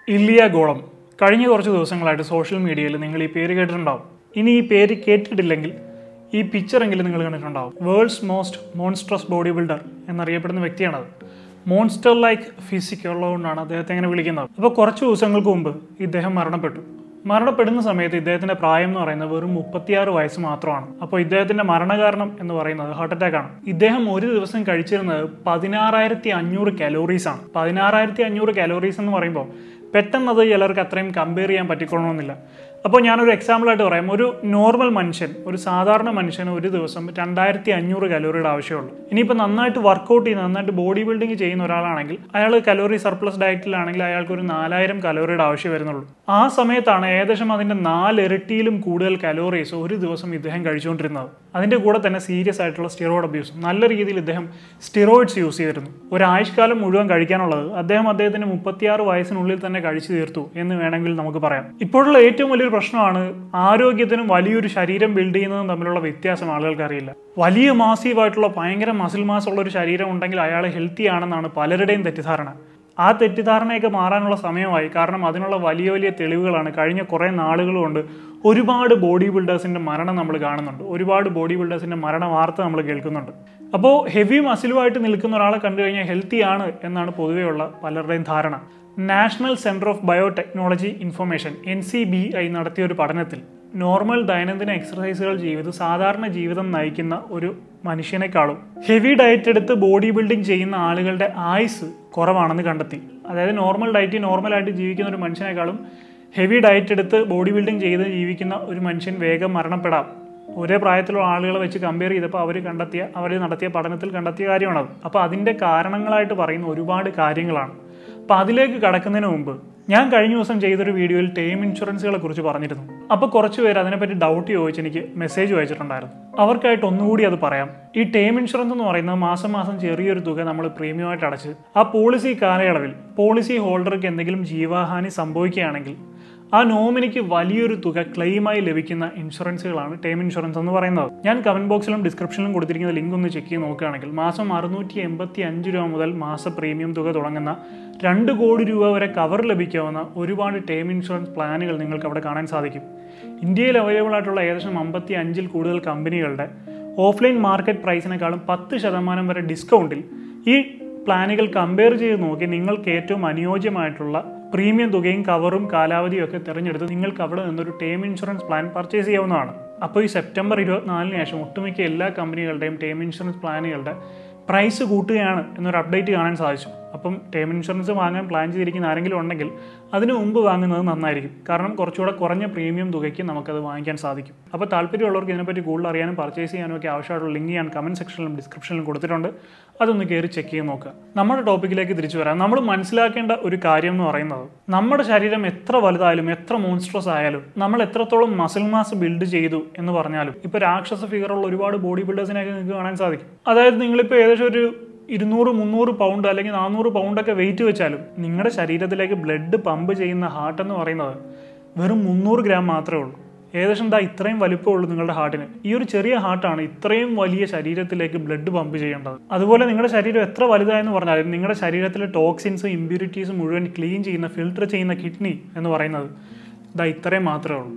ഇല്ലിയ ഗോളം കഴിഞ്ഞ കുറച്ച് ദിവസങ്ങളായിട്ട് സോഷ്യൽ മീഡിയയിൽ നിങ്ങൾ ഈ പേര് കേട്ടിട്ടുണ്ടാവും ഇനി ഈ പേര് കേട്ടിട്ടില്ലെങ്കിൽ ഈ പിക്ചറെങ്കിലും നിങ്ങൾ കണ്ടിട്ടുണ്ടാവും world's most monstrous body builder എന്നറിയപ്പെടുന്ന വ്യക്തിയാണത് മോൺസ്റ്റർ ലൈക്ക് ഫിസിക് ഉള്ളതുകൊണ്ടാണ് അദ്ദേഹത്തെ അങ്ങനെ വിളിക്കുന്നത് അപ്പോൾ കുറച്ച് ദിവസങ്ങൾക്ക് മുമ്പ് ഇദ്ദേഹം മരണപ്പെട്ടു മരണപ്പെടുന്ന സമയത്ത് ഇദ്ദേഹത്തിന്റെ പ്രായം എന്ന് പറയുന്നത് വെറും മുപ്പത്തിയാറ് വയസ്സ് മാത്രമാണ് അപ്പോൾ ഇദ്ദേഹത്തിന്റെ മരണകാരണം എന്ന് പറയുന്നത് ഹാർട്ട് അറ്റാക്ക് ആണ് ഇദ്ദേഹം ഒരു ദിവസം കഴിച്ചിരുന്നത് പതിനാറായിരത്തി അഞ്ഞൂറ് കലോറീസ് ആണ് പതിനാറായിരത്തി അഞ്ഞൂറ് കലോറീസ് എന്ന് പറയുമ്പോൾ പെട്ടെന്ന് അത് ചിലർക്ക് അത്രയും കമ്പയർ ചെയ്യാൻ പറ്റിക്കൊള്ളണമെന്നില്ല അപ്പോൾ ഞാനൊരു എക്സാമ്പിളായിട്ട് പറയാം ഒരു നോർമൽ മനുഷ്യൻ ഒരു സാധാരണ മനുഷ്യന് ഒരു ദിവസം രണ്ടായിരത്തി അഞ്ഞൂറ് കലോറിയുടെ ആവശ്യമുള്ളൂ ഇനിയിപ്പോൾ നന്നായിട്ട് വർക്കൗട്ട് ചെയ്യുന്ന നന്നായിട്ട് ബോഡി ബിൽഡിംഗ് ചെയ്യുന്ന ഒരാളാണെങ്കിൽ അയാൾ കലോറി സർപ്ലസ് ഡയറ്റിലാണെങ്കിൽ അയാൾക്ക് ഒരു നാലായിരം കലോറിയുടെ ആവശ്യം വരുന്നുള്ളൂ ആ സമയത്താണ് ഏകദേശം അതിൻ്റെ നാലിരട്ടിയിലും കൂടുതൽ കലോറീസ് ഒരു ദിവസം ഇദ്ദേഹം കഴിച്ചുകൊണ്ടിരുന്നത് അതിൻ്റെ കൂടെ തന്നെ സീരിയസ് ആയിട്ടുള്ള സ്റ്റിറോയിഡ് അബ്യൂസ് നല്ല രീതിയിൽ ഇദ്ദേഹം സ്റ്റിറോയിഡ്സ് യൂസ് ചെയ്തിരുന്നു ഒരു ആയുഷ്കാലം മുഴുവൻ കഴിക്കാനുള്ളത് അദ്ദേഹം അദ്ദേഹത്തിന് മുപ്പത്തിയാറ് വയസ്സിനുള്ളിൽ തന്നെ കഴിച്ചു തീർത്തു എന്ന് വേണമെങ്കിൽ നമുക്ക് പറയാം ഇപ്പോഴുള്ള ഏറ്റവും വലിയൊരു പ്രശ്നമാണ് ആരോഗ്യത്തിനും വലിയൊരു ശരീരം ബിൽഡ് ചെയ്യുന്നതും തമ്മിലുള്ള വ്യത്യാസം ആളുകൾക്ക് അറിയില്ല വലിയ മാസീവായിട്ടുള്ള ഭയങ്കര മസിൽ മാസ് ഉള്ള ഒരു ശരീരം ഉണ്ടെങ്കിൽ അയാൾ ഹെൽത്തി ആണെന്നാണ് പലരുടെയും തെറ്റിദ്ധാരണ ആ തെറ്റിദ്ധാരണയൊക്കെ മാറാനുള്ള സമയമായി കാരണം അതിനുള്ള വലിയ വലിയ തെളിവുകളാണ് കഴിഞ്ഞ കുറേ നാളുകൾ കൊണ്ട് ഒരുപാട് ബോഡി ബിൽഡേഴ്സിന്റെ മരണം നമ്മൾ കാണുന്നുണ്ട് ഒരുപാട് ബോഡി ബിൽഡേഴ്സിന്റെ മരണ വാർത്ത നമ്മൾ കേൾക്കുന്നുണ്ട് അപ്പോൾ ഹെവി മസിലുമായിട്ട് നിൽക്കുന്ന ഒരാളെ കണ്ടു കഴിഞ്ഞാൽ ഹെൽത്തി ആണ് എന്നാണ് പൊതുവെയുള്ള പലരുടെയും ധാരണ national centre of biotechnology information N C B I നടത്തിയ ഒരു പഠനത്തിൽ നോർമൽ ദൈനംദിന എക്സർസൈസുകൾ ചെയ്ത് സാധാരണ ജീവിതം നയിക്കുന്ന ഒരു മനുഷ്യനേക്കാളും ഹെവി ഡയറ്റ് എടുത്ത് ബോഡി ബിൽഡിംഗ് ചെയ്യുന്ന ആളുകളുടെ ആയുസ് കുറവാണെന്ന് കണ്ടെത്തി അതായത് നോർമൽ ഡയറ്റ് നോർമലായിട്ട് ജീവിക്കുന്ന ഒരു മനുഷ്യനേക്കാളും ഹെവി ഡയറ്റ് എടുത്ത് ബോഡി ബിൽഡിംഗ് ചെയ്ത് ജീവിക്കുന്ന ഒരു മനുഷ്യൻ വേഗം മരണപ്പെടാം ഒരേ പ്രായത്തിലുള്ള ആളുകളെ വെച്ച് കമ്പയർ ചെയ്തപ്പോൾ അവർ കണ്ടെത്തിയ അവർ നടത്തിയ പഠനത്തിൽ കണ്ടെത്തിയ കാര്യമാണത് അപ്പോൾ അതിൻ്റെ കാരണങ്ങളായിട്ട് പറയുന്ന ഒരുപാട് കാര്യങ്ങളാണ് അപ്പോൾ അതിലേക്ക് കടക്കുന്നതിന് മുമ്പ് ഞാൻ കഴിഞ്ഞ ദിവസം ചെയ്തൊരു വീഡിയോയിൽ ടേം ഇൻഷുറൻസുകളെ കുറിച്ച് പറഞ്ഞിരുന്നു അപ്പോൾ കുറച്ച് പേര് അതിനെപ്പറ്റി ഡൗട്ട് ചോദിച്ച് എനിക്ക് മെസ്സേജ് അയച്ചിട്ടുണ്ടായിരുന്നു അവർക്കായിട്ട് ഒന്നുകൂടി അത് പറയാം ഈ ടേം ഇൻഷുറൻസ് എന്ന് പറയുന്നത് മാസം മാസം ചെറിയൊരു തുക നമ്മൾ പ്രീമിയമായിട്ട് അടച്ച് ആ പോളിസി കാലയളവിൽ പോളിസി ഹോൾഡർക്ക് എന്തെങ്കിലും ജീവഹാനി സംഭവിക്കുകയാണെങ്കിൽ ആ നോമിനിക്ക് വലിയൊരു തുക ക്ലെയിമായി ലഭിക്കുന്ന ഇൻഷുറൻസുകളാണ് ടേം ഇൻഷുറൻസ് എന്ന് പറയുന്നത് ഞാൻ കമന്റ് ബോക്സിലും ഡിസ്ക്രിപ്ഷനിലും കൊടുത്തിരിക്കുന്ന ലിങ്ക് ഒന്ന് ചെക്ക് ചെയ്ത് നോക്കുകയാണെങ്കിൽ മാസം അറുന്നൂറ്റി എൺപത്തി അഞ്ച് രൂപ മുതൽ മാസ പ്രീമിയം തുക തുടങ്ങുന്ന രണ്ട് കോടി രൂപ വരെ കവർ ലഭിക്കാവുന്ന ഒരുപാട് ടേം ഇൻഷുറൻസ് പ്ലാനുകൾ നിങ്ങൾക്ക് അവിടെ കാണാൻ സാധിക്കും ഇന്ത്യയിൽ അവൈലബിൾ ആയിട്ടുള്ള ഏകദേശം അമ്പത്തി അഞ്ചിൽ കൂടുതൽ കമ്പനികളുടെ ഓഫ്ലൈൻ മാർക്കറ്റ് പ്രൈസിനേക്കാളും പത്ത് ശതമാനം വരെ ഡിസ്കൗണ്ടിൽ ഈ പ്ലാനുകൾ കമ്പയർ ചെയ്ത് നോക്കി നിങ്ങൾക്ക് ഏറ്റവും അനുയോജ്യമായിട്ടുള്ള പ്രീമിയം തുകയും കവറും കാലാവധിയും ഒക്കെ തിരഞ്ഞെടുത്ത് നിങ്ങൾക്ക് അവിടെ നിന്നൊരു ടേം ഇൻഷുറൻസ് പ്ലാൻ പർച്ചേസ് ചെയ്യാവുന്നതാണ് അപ്പോൾ ഈ സെപ്റ്റംബർ ഇരുപത്തിനാലിന് ശേഷം ഒട്ടുമിക്ക എല്ലാ കമ്പനികളുടെയും ടേം ഇൻഷുറൻസ് പ്ലാനുകളുടെ പ്രൈസ് കൂട്ടുകയാണ് എന്നൊരു അപ്ഡേറ്റ് കാണാൻ സാധിച്ചു അപ്പം ടേം ഇൻഷുറൻസ് വാങ്ങാൻ പ്ലാൻ ചെയ്തിരിക്കുന്ന ആരെങ്കിലും ഉണ്ടെങ്കിൽ അതിന് മുമ്പ് വാങ്ങുന്നത് നന്നായിരിക്കും കാരണം കുറച്ചുകൂടെ കുറഞ്ഞ പ്രീമിയം തുകയ്ക്ക് നമുക്കത് വാങ്ങിക്കാൻ സാധിക്കും അപ്പോൾ താല്പര്യമുള്ളവർക്ക് ഇതിനെപ്പറ്റി കൂടുതൽ അറിയാനും പർച്ചേസ് ചെയ്യാനും ഒക്കെ ആവശ്യമായിട്ടുള്ള ലിങ്ക് ഞാൻ കമൻറ്റ് സെക്ഷനിലും ഡിസ്ക്രിപ്ഷനിലും കൊടുത്തിട്ടുണ്ട് അതൊന്ന് കയറി ചെക്ക് ചെയ്ത് നോക്കുക നമ്മുടെ ടോപ്പിക്കിലേക്ക് തിരിച്ചു വരാം നമ്മൾ മനസ്സിലാക്കേണ്ട ഒരു കാര്യം എന്ന് പറയുന്നത് നമ്മുടെ ശരീരം എത്ര വലുതായാലും എത്ര മോൺസ്ട്രസ് ആയാലും നമ്മൾ എത്രത്തോളം മസിൽ മാസ് ബിൽഡ് ചെയ്തു എന്ന് പറഞ്ഞാലും ഇപ്പോൾ രാക്ഷസ ഫിഗറുള്ള ഒരുപാട് ബോഡി ബിൽഡേഴ്സിനെയൊക്കെ നിങ്ങൾക്ക് കാണാൻ സാധിക്കും അതായത് നിങ്ങളിപ്പോൾ ഏകദേശം ഒരു ഇരുന്നൂറ് മുന്നൂറ് പൗണ്ട് അല്ലെങ്കിൽ നാനൂറ് പൗണ്ടൊക്കെ വെയിറ്റ് വെച്ചാലും നിങ്ങളുടെ ശരീരത്തിലേക്ക് ബ്ലഡ് പമ്പ് ചെയ്യുന്ന ഹാർട്ട് എന്ന് പറയുന്നത് വെറും മുന്നൂറ് ഗ്രാം മാത്രമേ ഉള്ളൂ ഏകദേശം എന്താ ഇത്രയും വലിപ്പമുള്ളൂ നിങ്ങളുടെ ഹാർട്ടിന് ഈ ഒരു ചെറിയ ഹാർട്ടാണ് ഇത്രയും വലിയ ശരീരത്തിലേക്ക് ബ്ലഡ് പമ്പ് ചെയ്യേണ്ടത് അതുപോലെ നിങ്ങളുടെ ശരീരം എത്ര വലുതായെന്ന് പറഞ്ഞാലും നിങ്ങളുടെ ശരീരത്തിലെ ടോക്സിൻസും ഇമ്പ്യൂരിറ്റീസും മുഴുവൻ ക്ലീൻ ചെയ്യുന്ന ഫിൽട്ടർ ചെയ്യുന്ന കിഡ്നി എന്ന് പറയുന്നത് ഇതാ ഇത്രയും മാത്രമേ ഉള്ളൂ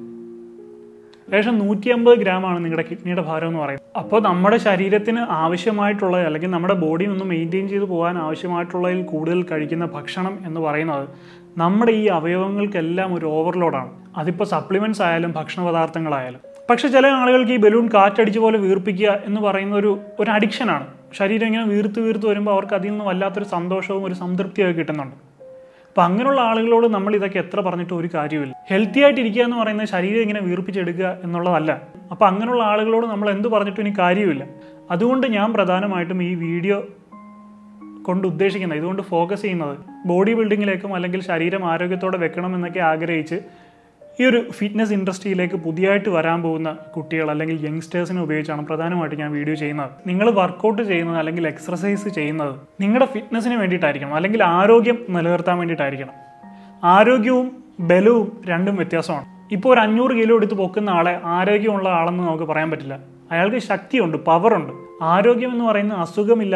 ഏകദേശം നൂറ്റി അമ്പത് ഗ്രാമാണ് നിങ്ങളുടെ കിഡ്നിയുടെ ഭാരം എന്ന് പറയുന്നത് അപ്പോൾ നമ്മുടെ ശരീരത്തിന് ആവശ്യമായിട്ടുള്ള അല്ലെങ്കിൽ നമ്മുടെ ബോഡി ഒന്ന് മെയിൻറ്റെയിൻ ചെയ്ത് പോകാൻ ആവശ്യമായിട്ടുള്ളതിൽ കൂടുതൽ കഴിക്കുന്ന ഭക്ഷണം എന്ന് പറയുന്നത് നമ്മുടെ ഈ അവയവങ്ങൾക്കെല്ലാം ഒരു ഓവർലോഡാണ് അതിപ്പോൾ സപ്ലിമെൻറ്റ്സ് ആയാലും ഭക്ഷണ പദാർത്ഥങ്ങളായാലും പക്ഷെ ചില ആളുകൾക്ക് ഈ ബലൂൺ കാറ്റടിച്ച പോലെ വീർപ്പിക്കുക എന്ന് പറയുന്ന ഒരു ഒരു അഡിക്ഷനാണ് ശരീരം ഇങ്ങനെ വീർത്ത് വീർത്ത് വരുമ്പോൾ അവർക്ക് അതിൽ നിന്ന് വല്ലാത്തൊരു സന്തോഷവും ഒരു സംതൃപ്തിയൊക്കെ കിട്ടുന്നുണ്ട് അപ്പം അങ്ങനെയുള്ള ആളുകളോട് നമ്മൾ ഇതൊക്കെ എത്ര പറഞ്ഞിട്ട് ഒരു കാര്യമില്ല ഹെൽത്തി ആയിട്ട് ഇരിക്കുക എന്ന് പറയുന്നത് ശരീരം ഇങ്ങനെ വീർപ്പിച്ചെടുക്കുക എന്നുള്ളതല്ല അപ്പം അങ്ങനെയുള്ള ആളുകളോട് നമ്മൾ എന്ത് പറഞ്ഞിട്ടും ഇനി കാര്യമില്ല അതുകൊണ്ട് ഞാൻ പ്രധാനമായിട്ടും ഈ വീഡിയോ കൊണ്ട് ഉദ്ദേശിക്കുന്നത് ഇതുകൊണ്ട് ഫോക്കസ് ചെയ്യുന്നത് ബോഡി ബിൽഡിങ്ങിലേക്കും അല്ലെങ്കിൽ ശരീരം ആരോഗ്യത്തോടെ വെക്കണം എന്നൊക്കെ ആഗ്രഹിച്ച് ഈ ഒരു ഫിറ്റ്നസ് ഇൻഡസ്ട്രിയിലേക്ക് പുതിയതായിട്ട് വരാൻ പോകുന്ന കുട്ടികൾ അല്ലെങ്കിൽ യങ്സ്റ്റേഴ്സിനെ ഉപയോഗിച്ചാണ് പ്രധാനമായിട്ട് ഞാൻ വീഡിയോ ചെയ്യുന്നത് നിങ്ങൾ വർക്കൗട്ട് ചെയ്യുന്നത് അല്ലെങ്കിൽ എക്സർസൈസ് ചെയ്യുന്നത് നിങ്ങളുടെ ഫിറ്റ്നസ്സിന് വേണ്ടിയിട്ടായിരിക്കണം അല്ലെങ്കിൽ ആരോഗ്യം നിലനിർത്താൻ വേണ്ടിയിട്ടായിരിക്കണം ആരോഗ്യവും ബലവും രണ്ടും വ്യത്യാസമാണ് ഇപ്പോൾ ഒരു അഞ്ഞൂറ് കിലോ എടുത്ത് പൊക്കുന്ന ആളെ ആരോഗ്യമുള്ള ആളെന്ന് നമുക്ക് പറയാൻ പറ്റില്ല അയാൾക്ക് ശക്തിയുണ്ട് പവറുണ്ട് ആരോഗ്യം എന്ന് പറയുന്ന അസുഖമില്ലാത്ത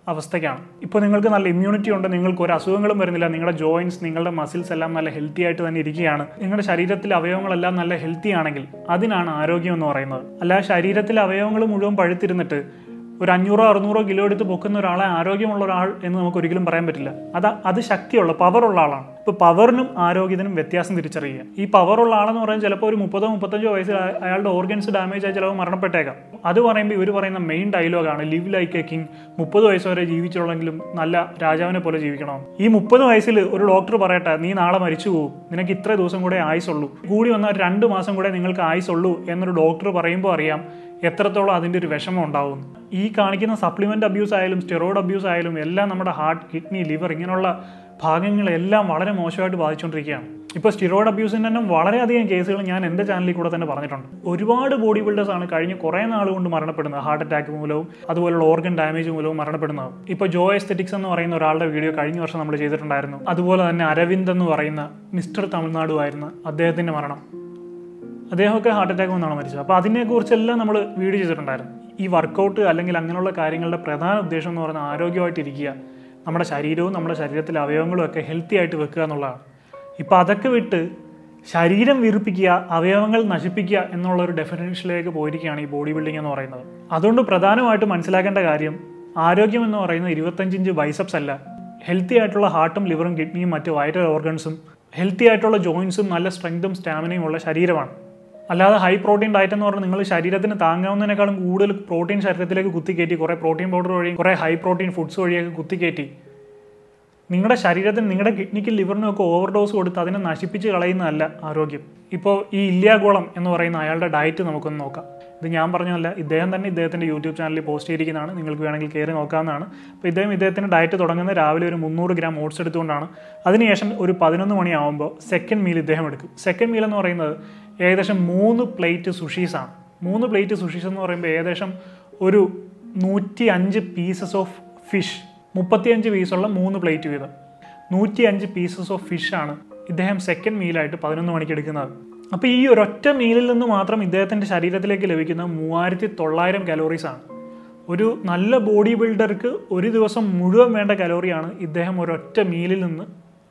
അവസ്ഥയ്ക്കാണ് ഇപ്പോൾ നിങ്ങൾക്ക് നല്ല ഇമ്മ്യൂണിറ്റി ഉണ്ട് നിങ്ങൾക്ക് ഒരു അസുഖങ്ങളും വരുന്നില്ല നിങ്ങളുടെ ജോയിൻസ് നിങ്ങളുടെ മസിൽസ് എല്ലാം നല്ല ഹെൽത്തി ആയിട്ട് തന്നെ ഇരിക്കുകയാണ് നിങ്ങളുടെ ശരീരത്തിലെ അവയവങ്ങളെല്ലാം നല്ല ഹെൽത്തി ആണെങ്കിൽ അതിനാണ് ആരോഗ്യം എന്ന് പറയുന്നത് അല്ല ശരീരത്തിലെ അവയവങ്ങൾ മുഴുവൻ പഴുത്തിരുന്നിട്ട് ഒരു അഞ്ഞൂറോ അറുന്നൂറോ കിലോ എടുത്ത് പൊക്കുന്ന ഒരാളെ ആരോഗ്യമുള്ള ഒരാൾ എന്ന് നമുക്ക് ഒരിക്കലും പറയാൻ പറ്റില്ല അത് അത് ശക്തിയുള്ള പവറുള്ള ആളാണ് ഇപ്പോൾ പവറിനും ആരോഗ്യത്തിനും വ്യത്യാസം തിരിച്ചറിയുക ഈ പവറുള്ള ആളെന്ന് പറയുന്നത് ചിലപ്പോൾ ഒരു മുപ്പതോ മുപ്പത്തഞ്ചോ വയസ്സിൽ അയ- അയാളുടെ ഓർഗൻസ് ഡാമേജ് ആയി ചിലപ്പോൾ മരണപ്പെട്ടേക്കാം അത് പറയുമ്പോൾ ഇവർ പറയുന്ന മെയിൻ ഡയലോഗാണ് ലിവ് ലൈക്ക് എ കിങ് മുപ്പത് വയസ്സ് വരെ ജീവിച്ചുള്ളെങ്കിലും നല്ല രാജാവിനെ പോലെ ജീവിക്കണം ഈ മുപ്പത് വയസ്സിൽ ഒരു ഡോക്ടർ പറയട്ടെ നീ നാളെ മരിച്ചു പോകും നിനക്ക് ഇത്ര ദിവസം കൂടെ ആയുസുള്ളൂ കൂടി വന്നാൽ ഒരു രണ്ട് മാസം കൂടെ നിങ്ങൾക്ക് ആയുസുള്ളൂ എന്നൊരു ഡോക്ടർ പറയുമ്പോൾ അറിയാം എത്രത്തോളം അതിൻ്റെ ഒരു വിഷമം ഉണ്ടാവും ഈ കാണിക്കുന്ന സപ്ലിമെൻ്റ് അബ്യൂസ് ആയാലും സ്റ്റെറോയിഡ് അബ്യൂസ് ആയാലും എല്ലാം നമ്മുടെ ഹാർട്ട് കിഡ്നി ലിവർ ഇങ്ങനെയുള്ള ഭാഗങ്ങളെല്ലാം വളരെ മോശമായിട്ട് ബാധിച്ചുകൊണ്ടിരിക്കുകയാണ് ഇപ്പോൾ സ്റ്റിറോയിഡ് അബ്യൂസിൻ്റെ തന്നെ വളരെയധികം കേസുകൾ ഞാൻ എൻ്റെ ചാനലിൽ കൂടെ തന്നെ പറഞ്ഞിട്ടുണ്ട് ഒരുപാട് ബോഡി ബിൽഡേഴ്സ് ആണ് കഴിഞ്ഞ കുറേ നാൾ കൊണ്ട് മരണപ്പെടുന്നത് ഹാർട്ട് അറ്റാക്ക് മൂലവും അതുപോലുള്ള ഓർഗൻ ഡാമേജ് മൂലവും മരണപ്പെടുന്നത് ഇപ്പോൾ ജോ എസ്തെറ്റിക്സ് എന്ന് പറയുന്ന ഒരാളുടെ വീഡിയോ കഴിഞ്ഞ വർഷം നമ്മൾ ചെയ്തിട്ടുണ്ടായിരുന്നു അതുപോലെ തന്നെ അരവിന്ദ് എന്ന് പറയുന്ന മിസ്റ്റർ തമിഴ്നാടുമായിരുന്ന അദ്ദേഹത്തിൻ്റെ മരണം അദ്ദേഹമൊക്കെ ഹാർട്ട് അറ്റാക്ക് വന്നാണ് മരിച്ചത് അപ്പോൾ അതിനെക്കുറിച്ചെല്ലാം നമ്മൾ വീഡിയോ ചെയ്തിട്ടുണ്ടായിരുന്നു ഈ വർക്കൗട്ട് അല്ലെങ്കിൽ അങ്ങനെയുള്ള കാര്യങ്ങളുടെ പ്രധാന ഉദ്ദേശം എന്ന് പറയുന്നത് ആരോഗ്യമായിട്ടിരിക്കുക നമ്മുടെ ശരീരവും നമ്മുടെ ശരീരത്തിലെ അവയവങ്ങളും ഒക്കെ ഹെൽത്തി ആയിട്ട് വെക്കുക എന്നുള്ളതാണ് ഇപ്പോൾ അതൊക്കെ വിട്ട് ശരീരം വീർപ്പിക്കുക അവയവങ്ങൾ നശിപ്പിക്കുക എന്നുള്ള ഒരു ഡെഫിനേഷനിലേക്ക് പോയിരിക്കുകയാണ് ഈ ബോഡി ബിൽഡിംഗ് എന്ന് പറയുന്നത് അതുകൊണ്ട് പ്രധാനമായിട്ട് മനസ്സിലാക്കേണ്ട കാര്യം ആരോഗ്യം എന്ന് പറയുന്നത് ഇരുപത്തഞ്ച് ഇഞ്ച് ബൈസപ്സ് അല്ല ഹെൽത്തി ആയിട്ടുള്ള ഹാർട്ടും ലിവറും കിഡ്നിയും മറ്റ് വൈറ്റൽ ഓർഗൻസും ഹെൽത്തി ആയിട്ടുള്ള ജോയിൻസും നല്ല സ്ട്രെങ്തും സ്റ്റാമിനയും ഉള്ള ശരീരമാണ് അല്ലാതെ ഹൈ പ്രോട്ടീൻ ഡയറ്റ് എന്ന് പറഞ്ഞാൽ നിങ്ങൾ ശരീരത്തിന് താങ്ങാവുന്നതിനേക്കാളും കൂടുതൽ പ്രോട്ടീൻ ശരീരത്തിലേക്ക് കുത്തിക്കയറ്റി കുറേ പ്രോട്ടീൻ പൗഡർ വഴി കുറേ ഹൈ പ്രോട്ടീൻ ഫുഡ്സ് വഴിയൊക്കെ കുത്തിക്കയറ്റി നിങ്ങളുടെ ശരീരത്തിന് നിങ്ങളുടെ കിഡ്നിക്കും ലിവറിനും ഒക്കെ ഓവർഡോസ് കൊടുത്ത് അതിനെ നശിപ്പിച്ച് കളയുന്നതല്ല ആരോഗ്യം ഇപ്പോൾ ഈ ഇല്യാഗോളം എന്ന് പറയുന്ന അയാളുടെ ഡയറ്റ് നമുക്കൊന്ന് നോക്കാം ഇത് ഞാൻ പറഞ്ഞതല്ല ഇദ്ദേഹം തന്നെ ഇദ്ദേഹത്തിൻ്റെ യൂട്യൂബ് ചാനലിൽ പോസ്റ്റ് ചെയ്തിരിക്കുന്നതാണ് നിങ്ങൾക്ക് വേണമെങ്കിൽ കയറി നോക്കാവുന്നതാണ് അപ്പോൾ ഇദ്ദേഹം ഇദ്ദേഹത്തിൻ്റെ ഡയറ്റ് തുടങ്ങുന്നത് രാവിലെ ഒരു മുന്നൂറ് ഗ്രാം ഓട്സ് എടുത്തുകൊണ്ടാണ് അതിനുശേഷം ഒരു പതിനൊന്ന് മണിയാവുമ്പോൾ സെക്കൻഡ് മീൽ ഇദ്ദേഹം എടുക്കും സെക്കൻഡ് മീൽ എന്ന് പറയുന്നത് ഏകദേശം മൂന്ന് പ്ലേറ്റ് സുഷീസാണ് മൂന്ന് പ്ലേറ്റ് സുഷീസ് എന്ന് പറയുമ്പോൾ ഏകദേശം ഒരു നൂറ്റി അഞ്ച് പീസസ് ഓഫ് ഫിഷ് മുപ്പത്തിയഞ്ച് പീസുള്ള മൂന്ന് പ്ലേറ്റ് വീതം നൂറ്റി അഞ്ച് പീസസ് ഓഫ് ഫിഷാണ് ഇദ്ദേഹം സെക്കൻഡ് മീലായിട്ട് പതിനൊന്ന് മണിക്ക് എടുക്കുന്നത് അപ്പോൾ ഈ ഒരൊറ്റ മീലിൽ നിന്ന് മാത്രം ഇദ്ദേഹത്തിൻ്റെ ശരീരത്തിലേക്ക് ലഭിക്കുന്ന മൂവായിരത്തി തൊള്ളായിരം കലോറീസാണ് ഒരു നല്ല ബോഡി ബിൽഡർക്ക് ഒരു ദിവസം മുഴുവൻ വേണ്ട കലോറിയാണ് ഇദ്ദേഹം ഒരൊറ്റ മീലിൽ നിന്ന്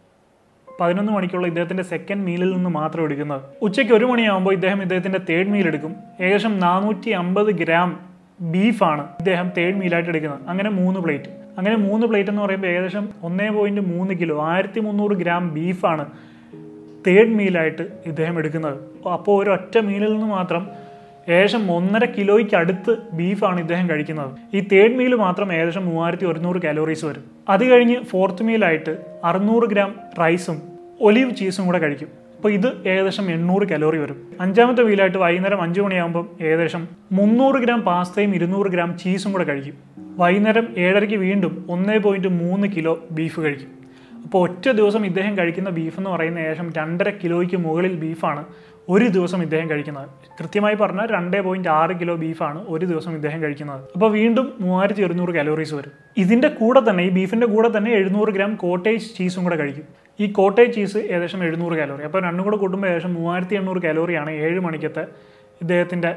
പതിനൊന്ന് മണിക്കുള്ള ഇദ്ദേഹത്തിന്റെ സെക്കൻഡ് മീലിൽ നിന്ന് മാത്രം എടുക്കുന്നത് ഉച്ചയ്ക്ക് ഒരു മണിയാകുമ്പോൾ ഇദ്ദേഹം ഇദ്ദേഹത്തിന്റെ തേർഡ് മീൽ എടുക്കും ഏകദേശം നാനൂറ്റി അമ്പത് ഗ്രാം ബീഫാണ് ഇദ്ദേഹം തേർഡ് മീലായിട്ട് എടുക്കുന്നത് അങ്ങനെ മൂന്ന് പ്ലേറ്റ് അങ്ങനെ മൂന്ന് പ്ലേറ്റ് എന്ന് പറയുമ്പോൾ ഏകദേശം ഒന്നേ പോയിന്റ് മൂന്ന് കിലോ ആയിരത്തി മുന്നൂറ് ഗ്രാം ബീഫാണ് തേർഡ് മീലായിട്ട് ഇദ്ദേഹം എടുക്കുന്നത് അപ്പോൾ ഒരു ഒറ്റ മീലിൽ നിന്ന് മാത്രം ഏകദേശം ഒന്നര കിലോയ്ക്ക് അടുത്ത് ബീഫാണ് ഇദ്ദേഹം കഴിക്കുന്നത് ഈ തേർഡ് മീൽ മാത്രം ഏകദേശം മൂവായിരത്തി ഒരുന്നൂറ് കാലോറീസ് വരും അത് കഴിഞ്ഞ് ഫോർത്ത് മീലായിട്ട് അറുന്നൂറ് ഗ്രാം റൈസും ഒലീവ് ചീസും കൂടെ കഴിക്കും അപ്പോൾ ഇത് ഏകദേശം എണ്ണൂറ് കലോറി വരും അഞ്ചാമത്തെ മീലായിട്ട് വൈകുന്നേരം അഞ്ച് മണിയാകുമ്പം ഏകദേശം മുന്നൂറ് ഗ്രാം പാസ്തയും ഇരുന്നൂറ് ഗ്രാം ചീസും കൂടെ കഴിക്കും വൈകുന്നേരം ഏഴരയ്ക്ക് വീണ്ടും ഒന്നേ പോയിന്റ് മൂന്ന് കിലോ ബീഫ് കഴിക്കും അപ്പോൾ ഒറ്റ ദിവസം ഇദ്ദേഹം കഴിക്കുന്ന ബീഫ് എന്ന് പറയുന്ന ഏകദേശം രണ്ടര കിലോയ്ക്ക് മുകളിൽ ബീഫാണ് ഒരു ദിവസം ഇദ്ദേഹം കഴിക്കുന്നത് കൃത്യമായി പറഞ്ഞാൽ രണ്ടേ പോയിന്റ് ആറ് കിലോ ബീഫാണ് ഒരു ദിവസം ഇദ്ദേഹം കഴിക്കുന്നത് അപ്പോൾ വീണ്ടും മൂവായിരത്തി ഒരുന്നൂറ് കാലോറീസ് വരും ഇതിൻ്റെ കൂടെ തന്നെ ഈ ബീഫിൻ്റെ കൂടെ തന്നെ എഴുന്നൂറ് ഗ്രാം കോട്ടേജ് ചീസും കൂടെ കഴിക്കും ഈ കോട്ടേജ് ചീസ് ഏകദേശം എഴുന്നൂറ് കാലോറി അപ്പോൾ രണ്ടും കൂടെ കൂട്ടുമ്പോൾ ഏകദേശം മൂവായിരത്തി എണ്ണൂറ് കാലോറിയാണ് ഏഴ് മണിക്കത്തെ ഇദ്ദേഹത്തിൻ്റെ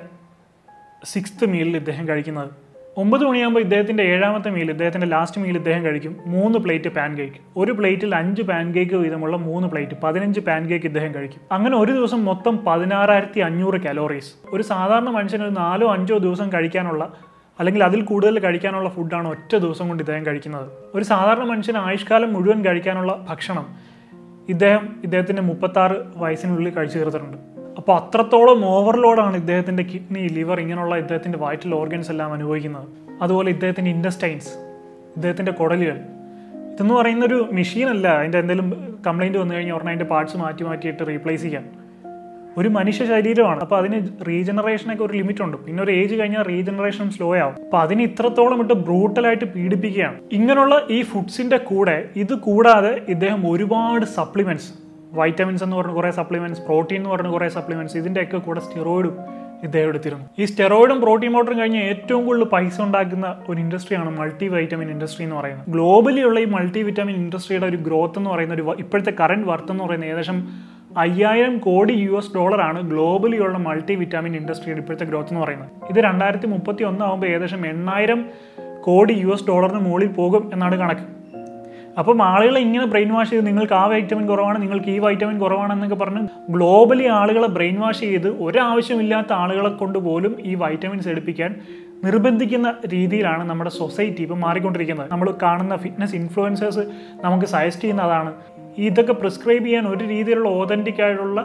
സിക്സ്ത് മീലിൽ ഇദ്ദേഹം കഴിക്കുന്നത് ഒമ്പത് മണിയാകുമ്പോൾ ഇദ്ദേഹത്തിൻ്റെ ഏഴാമത്തെ മീൽ ഇദ്ദേഹത്തിൻ്റെ ലാസ്റ്റ് മീൽ ഇദ്ദേഹം കഴിക്കും മൂന്ന് പ്ലേറ്റ് പാൻ കേക്ക് ഒരു പ്ലേറ്റിൽ അഞ്ച് പാൻ കേക്ക് വീതമുള്ള മൂന്ന് പ്ലേറ്റ് പതിനഞ്ച് പാൻ കേക്ക് ഇദ്ദേഹം കഴിക്കും അങ്ങനെ ഒരു ദിവസം മൊത്തം പതിനാറായിരത്തി അഞ്ഞൂറ് കലോറീസ് ഒരു സാധാരണ മനുഷ്യന് ഒരു നാലോ അഞ്ചോ ദിവസം കഴിക്കാനുള്ള അല്ലെങ്കിൽ അതിൽ കൂടുതൽ കഴിക്കാനുള്ള ഫുഡാണ് ഒറ്റ ദിവസം കൊണ്ട് ഇദ്ദേഹം കഴിക്കുന്നത് ഒരു സാധാരണ മനുഷ്യന് ആയുഷ്കാലം മുഴുവൻ കഴിക്കാനുള്ള ഭക്ഷണം ഇദ്ദേഹം ഇദ്ദേഹത്തിൻ്റെ മുപ്പത്താറ് വയസ്സിനുള്ളിൽ കഴിച്ചു തീർത്തിട്ടുണ്ട് അപ്പോൾ അത്രത്തോളം ഓവർലോഡാണ് ഇദ്ദേഹത്തിൻ്റെ കിഡ്നി ലിവർ ഇങ്ങനെയുള്ള ഇദ്ദേഹത്തിൻ്റെ വൈറ്റൽ ഓർഗൻസ് എല്ലാം അനുഭവിക്കുന്നത് അതുപോലെ ഇദ്ദേഹത്തിൻ്റെ ഇൻഡസ്റ്റൈൻസ് ഇദ്ദേഹത്തിൻ്റെ കുടലുകൾ ഇതെന്ന് പറയുന്ന ഒരു മെഷീനല്ല അതിൻ്റെ എന്തെങ്കിലും കംപ്ലൈൻറ്റ് വന്നു കഴിഞ്ഞാൽ ഉടനെ അതിൻ്റെ പാർട്സ് മാറ്റി മാറ്റിയിട്ട് റീപ്ലേസ് ചെയ്യാം ഒരു മനുഷ്യ ശരീരമാണ് അപ്പോൾ അതിന് റീജനറേഷനൊക്കെ ഒരു ലിമിറ്റ് ഉണ്ട് പിന്നെ ഒരു ഏജ് കഴിഞ്ഞാൽ റീജനറേഷനും സ്ലോ ആവും അപ്പോൾ അതിന് ഇത്രത്തോളം ഇട്ട് ബ്രൂട്ടലായിട്ട് പീഡിപ്പിക്കുകയാണ് ഇങ്ങനെയുള്ള ഈ ഫുഡ്സിൻ്റെ കൂടെ ഇത് കൂടാതെ ഇദ്ദേഹം ഒരുപാട് സപ്ലിമെൻറ്റ്സ് വൈറ്റമിൻസ് എന്ന് പറഞ്ഞ കുറേ സപ്ലിമെൻറ്റ്സ് പ്രോട്ടീൻ എന്ന് പറഞ്ഞ കുറേ സപ്ലിമെൻറ്റ്സ് ഇതിൻ്റെയൊക്കെ കൂടെ സ്റ്റിറോയിഡും ഇദ്ദേഹം എടുത്തിരുന്നു ഈ സ്റ്റെറോയിഡും പ്രോട്ടീൻ പൗഡറും കഴിഞ്ഞ് ഏറ്റവും കൂടുതൽ പൈസ ഉണ്ടാക്കുന്ന ഒരു ഇൻഡസ്ട്രിയാണ് മൾട്ടി വൈറ്റമിൻ ഇൻഡസ്ട്രി എന്ന് പറയുന്നത് ഗ്ലോബലി ഉള്ള ഈ മൾട്ടി വിറ്റാമിൻ ഇൻഡസ്ട്രിയുടെ ഒരു ഗ്രോത്ത് എന്ന് പറയുന്ന ഒരു വ- ഇപ്പോഴത്തെ കറണ്ട് വർത്ത് എന്ന് പറയുന്നത് ഏകദേശം അയ്യായിരം കോടി യു എസ് ഡോളറാണ് ഗ്ലോബലി ഉള്ള മൾട്ടി വിറ്റാമിൻ ഇൻഡസ്ട്രിയുടെ ഇപ്പോഴത്തെ ഗ്രോത്ത് എന്ന് പറയുന്നത് ഇത് രണ്ടായിരത്തി മുപ്പത്തി ഒന്നാകുമ്പോൾ ഏകദേശം എണ്ണായിരം കോടി യു എസ് ഡോളറിന് മുകളിൽ പോകും എന്നാണ് കണക്ക് അപ്പം ആളുകളെ ഇങ്ങനെ ബ്രെയിൻ വാഷ് ചെയ്ത് നിങ്ങൾക്ക് ആ വൈറ്റമിൻ കുറവാണ് നിങ്ങൾക്ക് ഈ വൈറ്റമിൻ കുറവാണെന്നൊക്കെ പറഞ്ഞ് ഗ്ലോബലി ആളുകളെ ബ്രെയിൻ വാഷ് ചെയ്ത് ഒരാവശ്യമില്ലാത്ത ആളുകളെ കൊണ്ട് പോലും ഈ വൈറ്റമിൻസ് എടുപ്പിക്കാൻ നിർബന്ധിക്കുന്ന രീതിയിലാണ് നമ്മുടെ സൊസൈറ്റി ഇപ്പം മാറിക്കൊണ്ടിരിക്കുന്നത് നമ്മൾ കാണുന്ന ഫിറ്റ്നസ് ഇൻഫ്ലുവൻസേഴ്സ് നമുക്ക് സജസ്റ്റ് ചെയ്യുന്ന അതാണ് ഇതൊക്കെ പ്രിസ്ക്രൈബ് ചെയ്യാൻ ഒരു രീതിയിലുള്ള ഓതൻറ്റിക് ആയിട്ടുള്ള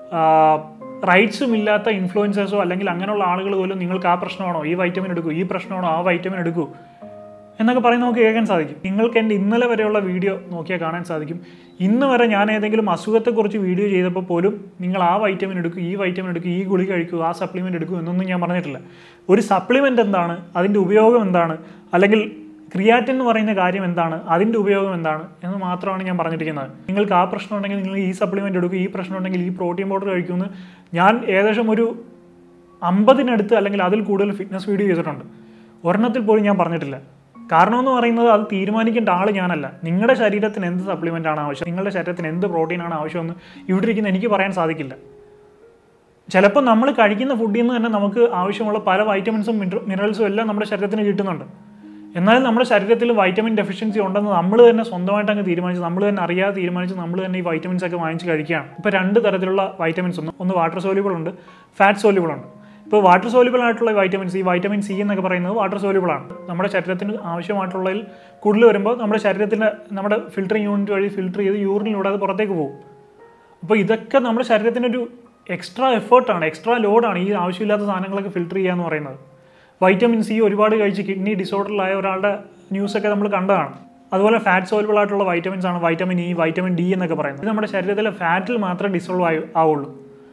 റൈറ്റ്സും ഇല്ലാത്ത ഇൻഫ്ലുവൻസേഴ്സോ അല്ലെങ്കിൽ അങ്ങനെയുള്ള ആളുകൾ പോലും നിങ്ങൾക്ക് ആ പ്രശ്നമാണോ ഈ വൈറ്റമിൻ എടുക്കൂ ഈ പ്രശ്നമാണോ ആ വൈറ്റമിൻ എടുക്കൂ എന്നൊക്കെ പറയുന്നത് നമുക്ക് കേൾക്കാൻ സാധിക്കും നിങ്ങൾക്ക് എൻ്റെ ഇന്നലെ വരെയുള്ള വീഡിയോ നോക്കിയാൽ കാണാൻ സാധിക്കും ഇന്ന് വരെ ഞാൻ ഏതെങ്കിലും അസുഖത്തെക്കുറിച്ച് വീഡിയോ ചെയ്തപ്പോൾ പോലും നിങ്ങൾ ആ വൈറ്റമിൻ എടുക്കും ഈ വൈറ്റമിൻ എടുക്കും ഈ ഗുളിക കഴിക്കൂ ആ സപ്ലിമെൻ്റ് എടുക്കൂ എന്നൊന്നും ഞാൻ പറഞ്ഞിട്ടില്ല ഒരു സപ്ലിമെൻ്റ് എന്താണ് അതിൻ്റെ ഉപയോഗം എന്താണ് അല്ലെങ്കിൽ ക്രിയാറ്റിൻ എന്ന് പറയുന്ന കാര്യം എന്താണ് അതിൻ്റെ ഉപയോഗം എന്താണ് എന്ന് മാത്രമാണ് ഞാൻ പറഞ്ഞിരിക്കുന്നത് നിങ്ങൾക്ക് ആ പ്രശ്നം ഉണ്ടെങ്കിൽ നിങ്ങൾ ഈ സപ്ലിമെൻ്റ് എടുക്കും ഈ പ്രശ്നം ഉണ്ടെങ്കിൽ ഈ പ്രോട്ടീൻ പൗഡർ കഴിക്കുമെന്ന് ഞാൻ ഏകദേശം ഒരു അമ്പതിനടുത്ത് അല്ലെങ്കിൽ അതിൽ കൂടുതൽ ഫിറ്റ്നസ് വീഡിയോ ചെയ്തിട്ടുണ്ട് ഒരെണ്ണത്തിൽ പോലും ഞാൻ പറഞ്ഞിട്ടില്ല കാരണം എന്ന് പറയുന്നത് അത് തീരുമാനിക്കേണ്ട ആൾ ഞാനല്ല നിങ്ങളുടെ ശരീരത്തിന് എന്ത് സപ്ലിമെൻ്റ് ആണ് ആവശ്യം നിങ്ങളുടെ ശരീരത്തിന് എന്ത് പ്രോട്ടീനാണ് ആവശ്യമെന്ന് ഇവിടെ ഇരിക്കുന്ന എനിക്ക് പറയാൻ സാധിക്കില്ല ചിലപ്പോൾ നമ്മൾ കഴിക്കുന്ന ഫുഡിൽ നിന്ന് തന്നെ നമുക്ക് ആവശ്യമുള്ള പല വൈറ്റമിൻസും മിനറൽസും എല്ലാം നമ്മുടെ ശരീരത്തിന് കിട്ടുന്നുണ്ട് എന്നാലും നമ്മുടെ ശരീരത്തിൽ വൈറ്റമിൻ ഡെഫിഷ്യൻസി ഉണ്ടെന്ന് നമ്മൾ തന്നെ സ്വന്തമായിട്ട് അങ്ങ് തീരുമാനിച്ച് നമ്മൾ തന്നെ അറിയാതെ തീരുമാനിച്ച് നമ്മൾ തന്നെ ഈ വൈറ്റമിൻസ് ഒക്കെ വാങ്ങിച്ച് കഴിക്കുകയാണ് ഇപ്പോൾ രണ്ട് തരത്തിലുള്ള വൈറ്റമിൻസ് ഉണ്ട് ഒന്ന് വാട്ടർ സോല്യൂബിൾ ഉണ്ട് ഫാറ്റ് സോല്യൂബിൾ ഉണ്ട് ഇപ്പോൾ വാട്ടർ സോല്യൂബിൾ ആയിട്ടുള്ള വൈറ്റമിൻസ് ഈ വൈറ്റമിൻ സി എന്നൊക്കെ പറയുന്നത് വാട്ടർ സോല്യൂബിൾ ആണ് നമ്മുടെ ശരീരത്തിന് ആവശ്യമായിട്ടുള്ളതിൽ കൂടുതൽ വരുമ്പോൾ നമ്മുടെ ശരീരത്തിൻ്റെ നമ്മുടെ ഫിൽറ്ററിങ് യൂണിറ്റ് വഴി ഫിൽറ്റർ ചെയ്ത് യൂറിനിലൂടെ അത് പുറത്തേക്ക് പോകും അപ്പോൾ ഇതൊക്കെ നമ്മുടെ ശരീരത്തിനൊരു എക്സ്ട്രാ എഫേർട്ടാണ് എക്സ്ട്രാ ലോഡാണ് ഈ ആവശ്യമില്ലാത്ത സാധനങ്ങളൊക്കെ ഫിൽറ്റർ ചെയ്യുക എന്ന് പറയുന്നത് വൈറ്റമിൻ സി ഒരുപാട് കഴിച്ച് കിഡ്നി ഡിസോർഡറിലായ ഒരാളുടെ ന്യൂസൊക്കെ നമ്മൾ കണ്ടതാണ് അതുപോലെ ഫാറ്റ് സോൾബിൾ ആയിട്ടുള്ള വൈറ്റമിൻസ് ആണ് വൈറ്റമിൻ ഇ വൈറ്റമിൻ ഡി എന്നൊക്കെ പറയുന്നത് ഇത് നമ്മുടെ ശരീരത്തിലെ ഫാറ്റിൽ മാത്രമേ ഡിസോൾവ് ആയി ആവുള്ളൂ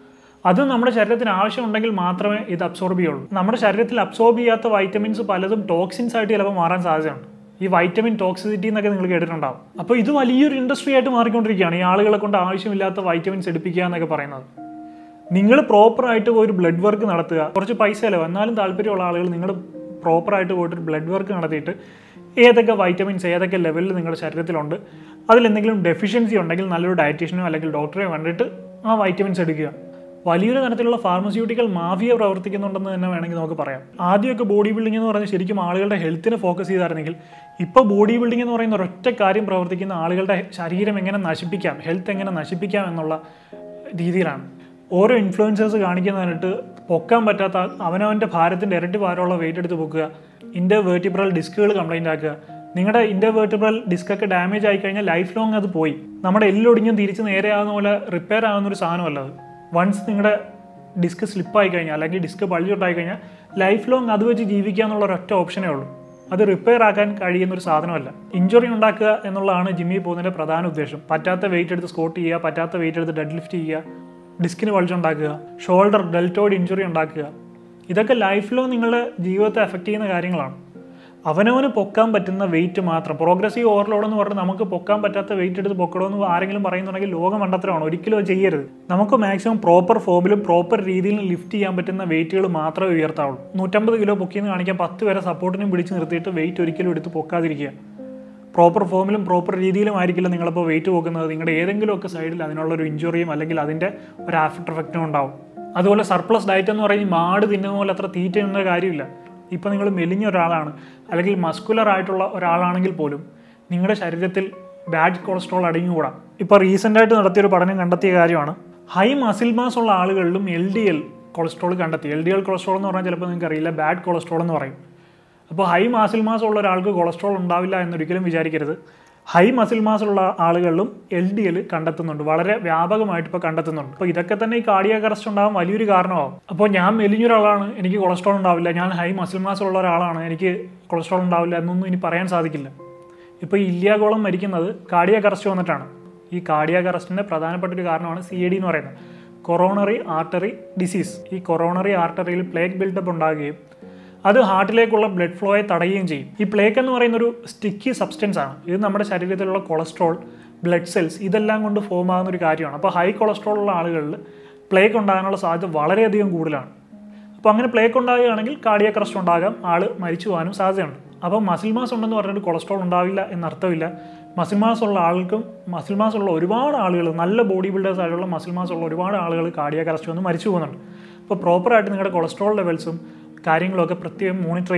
അത് നമ്മുടെ ശരീരത്തിന് ആവശ്യമുണ്ടെങ്കിൽ മാത്രമേ ഇത് അബ്സോർബ് ചെയ്യുള്ളൂ നമ്മുടെ ശരീരത്തിൽ അബ്സോർബ് ചെയ്യാത്ത വൈറ്റമിൻസ് പലതും ടോക്സിൻസ് ആയിട്ട് ചിലപ്പോൾ മാറാൻ സാധ്യതയുണ്ട് ഈ വൈറ്റമിൻ ടോക്സിസിറ്റി എന്നൊക്കെ നിങ്ങൾ കേട്ടിട്ടുണ്ടാവും അപ്പോൾ ഇത് വലിയൊരു ഇൻഡസ്ട്രി ആയിട്ട് മാറിക്കൊണ്ടിരിക്കുകയാണ് ഈ ആളുകളെ കൊണ്ട് ആവശ്യമില്ലാത്ത വൈറ്റമിൻസ് എടുപ്പിക്കുക എന്നൊക്കെ പറയുന്നത് നിങ്ങൾ പ്രോപ്പറായിട്ട് പോയി ഒരു ബ്ലഡ് വർക്ക് നടത്തുക കുറച്ച് പൈസ അല്ല എന്നാലും താല്പര്യമുള്ള ആളുകൾ നിങ്ങൾ പ്രോപ്പറായിട്ട് പോയിട്ട് ഒരു ബ്ലഡ് വർക്ക് നടത്തിയിട്ട് ഏതൊക്കെ വൈറ്റമിൻസ് ഏതൊക്കെ ലെവലിൽ നിങ്ങളുടെ ശരീരത്തിലുണ്ട് അതിൽ എന്തെങ്കിലും ഡെഫിഷ്യൻസി ഉണ്ടെങ്കിൽ നല്ലൊരു ഡയറ്റീഷ്യനോ അല്ലെങ്കിൽ ഡോക്ടറെ കണ്ടിട്ട് ആ വൈറ്റമിൻസ് എടുക്കുക വലിയൊരു തരത്തിലുള്ള ഫാർമസ്യൂട്ടിക്കൽ മാഫിയ പ്രവർത്തിക്കുന്നുണ്ടെന്ന് തന്നെ വേണമെങ്കിൽ നമുക്ക് പറയാം ആദ്യമൊക്കെ ബോഡി ബിൽഡിംഗ് എന്ന് പറയുന്നത് ശരിക്കും ആളുകളുടെ ഹെൽത്തിനെ ഫോക്കസ് ചെയ്തായിരുന്നെങ്കിൽ ഇപ്പോൾ ബോഡി ബിൽഡിംഗ് എന്ന് പറയുന്ന ഒരൊറ്റ കാര്യം പ്രവർത്തിക്കുന്ന ആളുകളുടെ ശരീരം എങ്ങനെ നശിപ്പിക്കാം ഹെൽത്ത് എങ്ങനെ നശിപ്പിക്കാം എന്നുള്ള രീതിയിലാണ് ഓരോ ഇൻഫ്ലുവൻസേഴ്സ് കാണിക്കുന്നതിനിട്ട് പൊക്കാൻ പറ്റാത്ത അവനവൻ്റെ ഭാരത്തിൻ്റെ ഇരട്ടി ഭാരമുള്ള വെയിറ്റ് എടുത്ത് പൊക്കുക ഇൻ്റർ വേർട്ടിബ്രൽ ഡിസ്കുകൾ കംപ്ലൈൻ്റ് ആക്കുക നിങ്ങളുടെ ഇൻ്റർ വേർട്ടിബ്രൽ ഡിസ്ക് ഒക്കെ ഡാമേജ് ആയി കഴിഞ്ഞാൽ ലൈഫ് ലോങ് അത് പോയി നമ്മുടെ എല്ലൊടിഞ്ഞും തിരിച്ച് നേരെ ആകുന്ന പോലെ റിപ്പയർ ആകുന്ന ഒരു സാധനമല്ല അത് വൺസ് നിങ്ങളുടെ ഡിസ്ക് സ്ലിപ്പായി കഴിഞ്ഞാൽ അല്ലെങ്കിൽ ഡിസ്ക് പള്ളിയോട്ടായി കഴിഞ്ഞാൽ ലൈഫ് ലോങ് അത് വെച്ച് ജീവിക്കുക എന്നുള്ള ഒരൊറ്റ ഓപ്ഷനേ ഉള്ളൂ അത് റിപ്പയർ ആക്കാൻ കഴിയുന്ന ഒരു സാധനമല്ല ഇഞ്ചുറി ഉണ്ടാക്കുക എന്നുള്ളതാണ് ജിമ്മിൽ പോകുന്നതിൻ്റെ പ്രധാന ഉദ്ദേശം പറ്റാത്ത വെയിറ്റ് എടുത്ത് സ്കോട്ട് ചെയ്യുക പറ്റാത്ത വെയിറ്റ് എടുത്ത് ഡെഡ് ലിഫ്റ്റ് ചെയ്യുക ഡിസ്കിന് ഉണ്ടാക്കുക ഷോൾഡർ ഡെൽറ്റോയിഡ് ഇഞ്ചുറി ഉണ്ടാക്കുക ഇതൊക്കെ ലൈഫ് ലോങ് നിങ്ങളുടെ ജീവിതത്തെ എഫക്റ്റ് ചെയ്യുന്ന കാര്യങ്ങളാണ് അവനവന് പൊക്കാൻ പറ്റുന്ന വെയിറ്റ് മാത്രം പ്രോഗ്രസീവ് ഓവർലോഡ് എന്ന് പറഞ്ഞാൽ നമുക്ക് പൊക്കാൻ പറ്റാത്ത വെയിറ്റ് എടുത്ത് പൊക്കണമെന്ന് ആരെങ്കിലും പറയുന്നുണ്ടെങ്കിൽ ലോകം മണ്ടത്തരമാണ് ഒരിക്കലും അത് ചെയ്യരുത് നമുക്ക് മാക്സിമം പ്രോപ്പർ ഫോമിലും പ്രോപ്പർ രീതിയിലും ലിഫ്റ്റ് ചെയ്യാൻ പറ്റുന്ന വെയിറ്റുകൾ മാത്രമേ ഉയർത്താവുള്ളൂ നൂറ്റമ്പത് കിലോ പൊക്കിയെന്ന് കാണിക്കാൻ പത്ത് വരെ സപ്പോർട്ടിനും പിടിച്ച് നിർത്തിയിട്ട് വെയിറ്റ് ഒരിക്കലും എടുത്ത് പൊക്കാതിരിക്കുക പ്രോപ്പർ ഫോമിലും പ്രോപ്പർ രീതിയിലും ആയിരിക്കില്ല നിങ്ങളിപ്പോൾ വെയിറ്റ് പോകുന്നത് നിങ്ങളുടെ ഏതെങ്കിലുമൊക്കെ സൈഡിൽ അതിനുള്ളൊരു ഇഞ്ചുറിയും അല്ലെങ്കിൽ അതിൻ്റെ ഒരു ആഫ്റ്റർ എഫക്റ്റും ഉണ്ടാവും അതുപോലെ സർപ്ലസ് ഡയറ്റ് എന്ന് പറയുന്നത് മാട് തിന്നുന്ന പോലെ അത്ര തീറ്റ തിന്നുന്ന കാര്യമില്ല ഇപ്പോൾ നിങ്ങൾ മെലിഞ്ഞ ഒരാളാണ് അല്ലെങ്കിൽ മസ്കുലർ ആയിട്ടുള്ള ഒരാളാണെങ്കിൽ പോലും നിങ്ങളുടെ ശരീരത്തിൽ ബാഡ് കൊളസ്ട്രോൾ അടങ്ങിക്കൂടാ ഇപ്പോൾ റീസെൻ്റായിട്ട് നടത്തിയൊരു പഠനം കണ്ടെത്തിയ കാര്യമാണ് ഹൈ മസിൽ മാസ് ഉള്ള ആളുകളിലും എൽ ഡി എൽ കൊളസ്ട്രോൾ കണ്ടെത്തി എൽ ഡി എൽ കൊളസ്ട്രോൾ എന്ന് പറഞ്ഞാൽ ചിലപ്പോൾ നിങ്ങൾക്ക് അറിയില്ല ബാഡ് കൊളസ്ട്രോൾ എന്ന് പറയും അപ്പോൾ ഹൈ മാസിൽ മാസ് ഉള്ള ഒരാൾക്ക് കൊളസ്ട്രോൾ ഉണ്ടാവില്ല എന്നൊരിക്കലും വിചാരിക്കരുത് ഹൈ മസിൽ മാസ് ഉള്ള ആളുകളിലും എൽ ഡി എൽ കണ്ടെത്തുന്നുണ്ട് വളരെ വ്യാപകമായിട്ട് ഇപ്പോൾ കണ്ടെത്തുന്നുണ്ട് അപ്പോൾ ഇതൊക്കെ തന്നെ ഈ കാർഡിയാക് അറസ്റ്റ് ഉണ്ടാകാൻ വലിയൊരു കാരണമാവും അപ്പോൾ ഞാൻ മെലിഞ്ഞൊരാളാണ് എനിക്ക് കൊളസ്ട്രോൾ ഉണ്ടാവില്ല ഞാൻ ഹൈ മസിൽ മാസ് ഉള്ള ഒരാളാണ് എനിക്ക് കൊളസ്ട്രോൾ ഉണ്ടാവില്ല എന്നൊന്നും ഇനി പറയാൻ സാധിക്കില്ല ഇപ്പോൾ ഈ ഇല്ലിയാഗോളം മരിക്കുന്നത് കാർഡിയാക് അറസ്റ്റ് വന്നിട്ടാണ് ഈ കാർഡിയാക് അറസ്റ്റിൻ്റെ പ്രധാനപ്പെട്ട ഒരു കാരണമാണ് സി എ ഡി എന്ന് പറയുന്നത് കൊറോണറി ആർട്ടറി ഡിസീസ് ഈ കൊറോണറി ആർട്ടറിയിൽ പ്ലേഗ് ബിൽഡപ്പ് ഉണ്ടാകുകയും അത് ഹാർട്ടിലേക്കുള്ള ബ്ലഡ് ഫ്ലോയെ തടയുകയും ചെയ്യും ഈ പ്ലേക്ക് എന്ന് പറയുന്ന ഒരു സ്റ്റിക്കി സബ്സ്റ്റൻസ് ആണ് ഇത് നമ്മുടെ ശരീരത്തിലുള്ള കൊളസ്ട്രോൾ ബ്ലഡ് സെൽസ് ഇതെല്ലാം കൊണ്ട് ഫോം ആകുന്ന ഒരു കാര്യമാണ് അപ്പോൾ ഹൈ കൊളസ്ട്രോൾ ഉള്ള ആളുകളിൽ പ്ലേക്ക് ഉണ്ടാകാനുള്ള സാധ്യത വളരെയധികം കൂടുതലാണ് അപ്പോൾ അങ്ങനെ പ്ലേക്ക് ഉണ്ടാകുകയാണെങ്കിൽ കാർഡിയക് അറസ്റ്റ് ഉണ്ടാകാം ആൾ മരിച്ചു പോകാനും സാധ്യതയുണ്ട് അപ്പോൾ മസിൽ മാസ് ഉണ്ടെന്ന് പറഞ്ഞിട്ട് കൊളസ്ട്രോൾ ഉണ്ടാവില്ല എന്നർത്ഥമില്ല മസിൽ മാസ് ഉള്ള ആൾക്കും മസിൽ മാസ് ഉള്ള ഒരുപാട് ആളുകൾ നല്ല ബോഡി ബിൽഡേഴ്സ് ആയിട്ടുള്ള മസിൽ മാസ് ഉള്ള ഒരുപാട് ആളുകൾ കാർഡിയക് അറസ്റ്റ് വന്ന് മരിച്ചു പോകുന്നുണ്ട് അപ്പോൾ പ്രോപ്പറായിട്ട് നിങ്ങളുടെ കൊളസ്ട്രോൾ ലെവൽസും കാര്യങ്ങളൊക്കെ പ്രത്യേകം മോണിറ്റർ ചെയ്യുക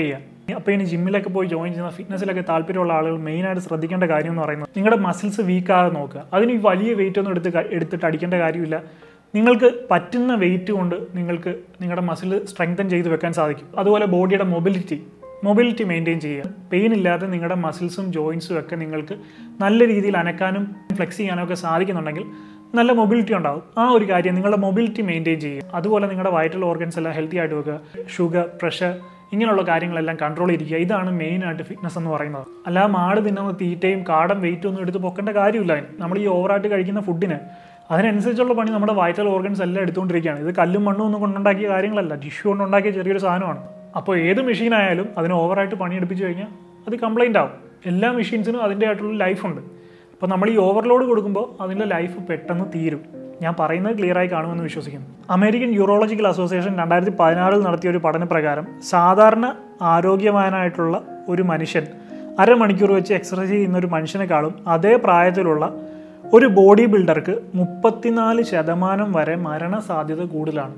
അപ്പോൾ ഇനി ജിമ്മിലൊക്കെ പോയി ജോയിൻ ചെയ്യുന്ന ഫിറ്റ്നസ്സിലൊക്കെ താല്പര്യമുള്ള ആളുകൾ മെയിനായിട്ട് ശ്രദ്ധിക്കേണ്ട കാര്യം എന്ന് പറയുന്നത് നിങ്ങളുടെ മസിൽസ് വീക്കാതെ നോക്കുക അതിന് ഈ വലിയ വെയിറ്റ് ഒന്നും എടുത്ത് ക- എടുത്തിട്ട് അടിക്കേണ്ട കാര്യമില്ല നിങ്ങൾക്ക് പറ്റുന്ന വെയിറ്റ് കൊണ്ട് നിങ്ങൾക്ക് നിങ്ങളുടെ മസിൽ സ്ട്രെങ്തൻ ചെയ്ത് വെക്കാൻ സാധിക്കും അതുപോലെ ബോഡിയുടെ മൊബിലിറ്റി മൊബിലിറ്റി മെയിൻറ്റെയിൻ ചെയ്യുക പെയിൻ ഇല്ലാതെ നിങ്ങളുടെ മസിൽസും ജോയിൻസും ഒക്കെ നിങ്ങൾക്ക് നല്ല രീതിയിൽ അനക്കാനും ഫ്ലെക്സ് ചെയ്യാനും ഒക്കെ സാധിക്കുന്നുണ്ടെങ്കിൽ നല്ല മൊബിലിറ്റി ഉണ്ടാവും ആ ഒരു കാര്യം നിങ്ങളുടെ മൊബിലിറ്റി മെയിൻറ്റെയിൻ ചെയ്യുക അതുപോലെ നിങ്ങളുടെ വൈറ്റൽ ഓർഗൻസ് എല്ലാം ഹെൽത്തി ആയിട്ട് വെക്കുക ഷുഗർ പ്രഷർ ഇങ്ങനെയുള്ള കാര്യങ്ങളെല്ലാം കൺട്രോൾ ചെയ്തിരിക്കുക ഇതാണ് മെയിൻ ആയിട്ട് ഫിറ്റ്നസ് എന്ന് പറയുന്നത് അല്ലാതെ മാട് തിന്നുന്ന തീറ്റയും കാടം വെയിറ്റും ഒന്നും എടുത്ത് പൊക്കേണ്ട കാര്യമില്ല അതിന് നമ്മൾ ഈ ഓവറായിട്ട് കഴിക്കുന്ന ഫുഡിന് അതിനനുസരിച്ചുള്ള പണി നമ്മുടെ വൈറ്റൽ ഓർഗൻസ് എല്ലാം എടുത്തുകൊണ്ടിരിക്കുകയാണ് ഇത് കല്ലും മണ്ണും ഒന്നും കൊണ്ടുണ്ടാക്കിയ കാര്യങ്ങളല്ല ടിഷ്യൂ കൊണ്ടുണ്ടാക്കിയ ചെറിയൊരു സാധനമാണ് അപ്പോൾ ഏത് മെഷീൻ ആയാലും അതിന് ഓവറായിട്ട് പണിയെടുപ്പിച്ച് കഴിഞ്ഞാൽ അത് കംപ്ലൈൻ്റ് ആവും എല്ലാ മെഷീൻസിനും അതിൻ്റെ ആയിട്ടുള്ള ലൈഫുണ്ട് അപ്പോൾ നമ്മൾ ഈ ഓവർലോഡ് കൊടുക്കുമ്പോൾ അതിൻ്റെ ലൈഫ് പെട്ടെന്ന് തീരും ഞാൻ പറയുന്നത് ക്ലിയർ ആയി കാണുമെന്ന് വിശ്വസിക്കുന്നു അമേരിക്കൻ യൂറോളജിക്കൽ അസോസിയേഷൻ രണ്ടായിരത്തി പതിനാറിൽ നടത്തിയ ഒരു പഠനപ്രകാരം സാധാരണ ആരോഗ്യവാനായിട്ടുള്ള ഒരു മനുഷ്യൻ അരമണിക്കൂർ വെച്ച് എക്സർസൈസ് ചെയ്യുന്ന ഒരു മനുഷ്യനെക്കാളും അതേ പ്രായത്തിലുള്ള ഒരു ബോഡി ബിൽഡർക്ക് മുപ്പത്തിനാല് ശതമാനം വരെ മരണസാധ്യത കൂടുതലാണ്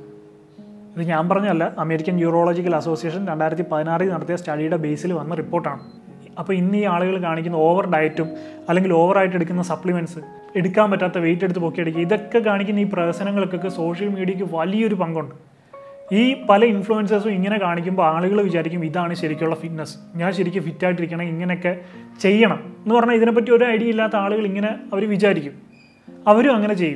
ഇത് ഞാൻ പറഞ്ഞല്ല അമേരിക്കൻ യൂറോളജിക്കൽ അസോസിയേഷൻ രണ്ടായിരത്തി പതിനാറിൽ നടത്തിയ സ്റ്റഡിയുടെ ബേസിൽ വന്ന റിപ്പോർട്ടാണ് അപ്പോൾ ഇന്ന് ഈ ആളുകൾ കാണിക്കുന്ന ഓവർ ഡയറ്റും അല്ലെങ്കിൽ ഓവറായിട്ട് എടുക്കുന്ന സപ്ലിമെൻറ്റ്സ് എടുക്കാൻ പറ്റാത്ത വെയിറ്റ് എടുത്ത് പൊക്കിയെടുക്കുക ഇതൊക്കെ കാണിക്കുന്ന ഈ പ്രവർത്തനങ്ങൾക്കൊക്കെ സോഷ്യൽ മീഡിയയ്ക്ക് വലിയൊരു പങ്കുണ്ട് ഈ പല ഇൻഫ്ലുവൻസേഴ്സും ഇങ്ങനെ കാണിക്കുമ്പോൾ ആളുകൾ വിചാരിക്കും ഇതാണ് ശരിക്കുള്ള ഫിറ്റ്നസ് ഞാൻ ശരിക്കും ഫിറ്റായിട്ടിരിക്കണം ഇങ്ങനെയൊക്കെ ചെയ്യണം എന്ന് പറഞ്ഞാൽ ഇതിനെപ്പറ്റി ഒരു ഐഡിയ ഇല്ലാത്ത ആളുകൾ ഇങ്ങനെ അവർ വിചാരിക്കും അവരും അങ്ങനെ ചെയ്യും